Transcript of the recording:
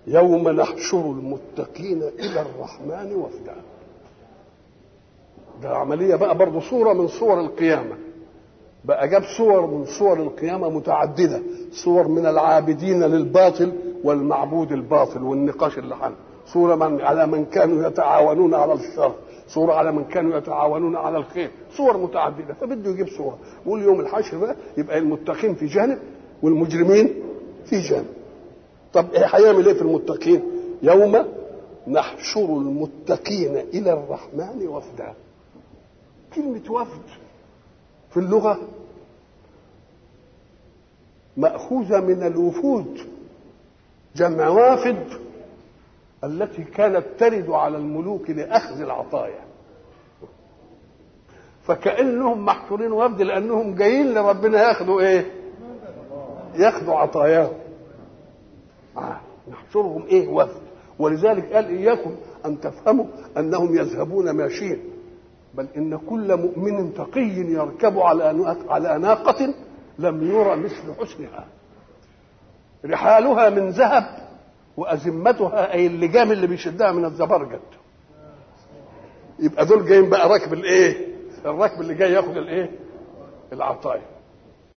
يوم نحشر المتقين الى الرحمن وفدا ده عمليه بقى برضه صوره من صور القيامه بقى جاب صور من صور القيامه متعدده صور من العابدين للباطل والمعبود الباطل والنقاش اللي حل صوره من على من كانوا يتعاونون على الشر صوره على من كانوا يتعاونون على الخير صور متعدده فبده يجيب صوره يقول يوم الحشر بقى يبقى المتقين في جانب والمجرمين في جانب طب ايه هيعمل ايه في المتقين يوم نحشر المتقين الى الرحمن وفدا كلمه وفد في اللغه ماخوذه من الوفود جمع وافد التي كانت ترد على الملوك لاخذ العطايا فكانهم محشورين وفد لانهم جايين لربنا ياخذوا ايه ياخذوا عطاياهم آه. نحشرهم ايه وفد ولذلك قال اياكم ان تفهموا انهم يذهبون ماشيين بل ان كل مؤمن تقي يركب على على ناقه لم يرى مثل حسنها رحالها من ذهب وازمتها اي اللجام اللي بيشدها من الزبرجد يبقى دول جايين بقى راكب الايه الراكب اللي جاي ياخد الايه العطايا